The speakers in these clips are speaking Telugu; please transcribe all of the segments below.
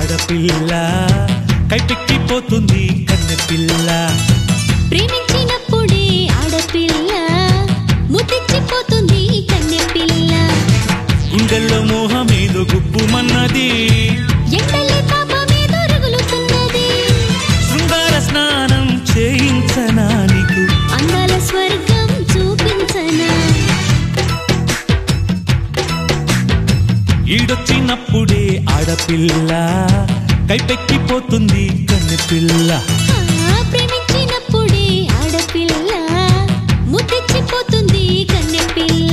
ఆడపిల్ల కైపెక్కిపోతుంది కన్నెపిల్ల ప్రేమించినప్పుడే ఆడపిల్ల ముద్దిచ్చిపోతుంది కన్నె పిల్ల గుండెల్లో మోహమేదో గుప్పుమన్నది ఎండలే తాపమే దొరుగులుతున్నది శృంగార స్నానం చేయించనా నీకు అందాల స్వర్గం చూపించనా ఈడొచ్చినప్పుడే ఆడపిల్ల కైపెక్కిపోతుంది కన్నెపిల్ల ఆ, ప్రేమించినప్పుడే ఆడపిల్ల ముద్దిచ్చిపోతుంది కన్నె పిల్ల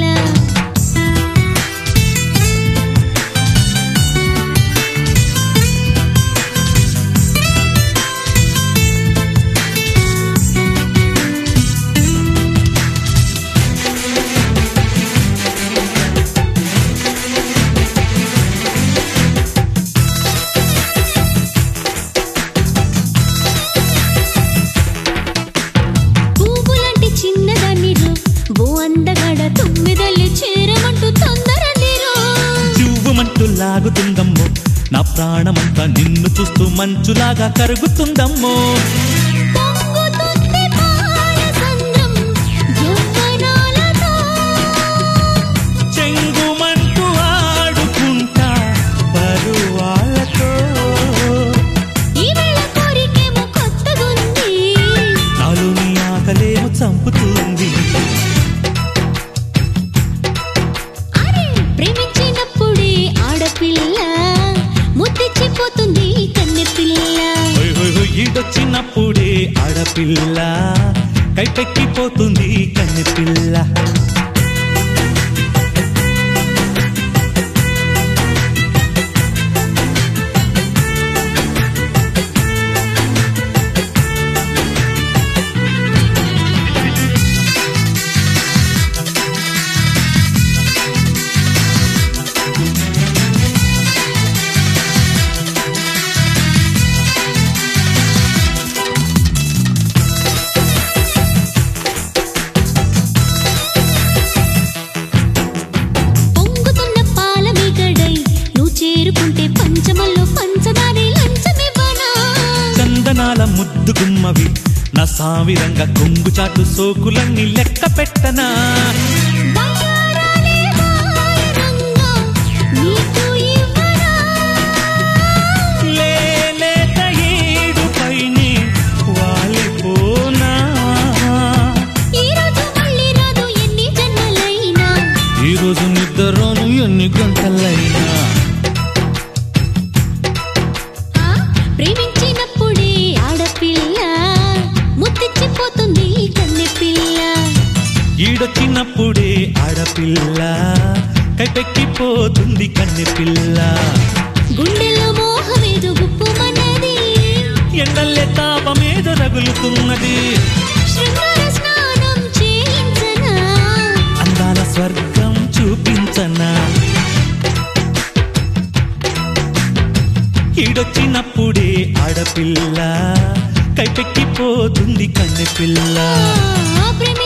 పువ్వులాంటి చిన్నదాన్ని రో బో అందగాడ తొమ్మిదల్లి చేరమంటూ తొందర నీరో చివ్వమంటూ లాగుతుందమ్మో నా ప్రాణమంతా నిన్ను చూస్తూ మంచులాగా కరుగుతుందమ్మో పొంగుతుంది పాలసంద్రం యవ్వనాలతో చెంగుమంటూ ఆడుకుంటా పరువాళ్ళతో ఈ వేళ కోరికేమో కొత్తగుంది నాలోని ఆకలేమో చంపుతుంది అరే ప్రేమించినప్పుడే ఆడపిల్ల ముద్దిచ్చిపోతుంది కన్నె పిల్ల హోయ్ హోయ్ హోయ్ ఈడొచ్చినప్పుడే ఆడపిల్ల కైపెక్కిపోతుంది కన్నెపిల్ల పొంగుతున్న పాల మీగడై నువ్వు చేరుకుంటే పంచమల్లో పంచదారి లంచమివ్వనా చందనాల ముద్దు గుమ్మవి నా సావిరంగా కొంగు చాటు సోకులన్నీ లెక్క పెట్టనా బంగారాలే వాయనంగా నీకు ఇవ్వనా లేలేత ఏడు పైనే వాలిపోనా ఈ రోజు మళ్ళీ రాదు ఎన్ని జన్మలైనా ఈ రోజు నిద్రను ఎన్ని గంటలైనా ఆ, ప్రేమించినప్పుడే ఆడపిల్ల ముద్దిచ్చిపోతుంది కన్నె పిల్ల ఈడొచ్చినప్పుడే ఆడపిల్ల కైపెక్కిపోతుంది కన్నెపిల్ల గుండెలో మోహమేదో గుప్పుమన్నది ఎండల్లే తాపమేదో రగులుతున్నది శృంగార స్నానం చేయించనా అందాల స్వర్గం చూపించనా ఈడొచ్చినప్పుడే ఆడపిల్ల కైపెక్కిపోతుంది కన్నెపిల్ల ఆ, ప్రేమి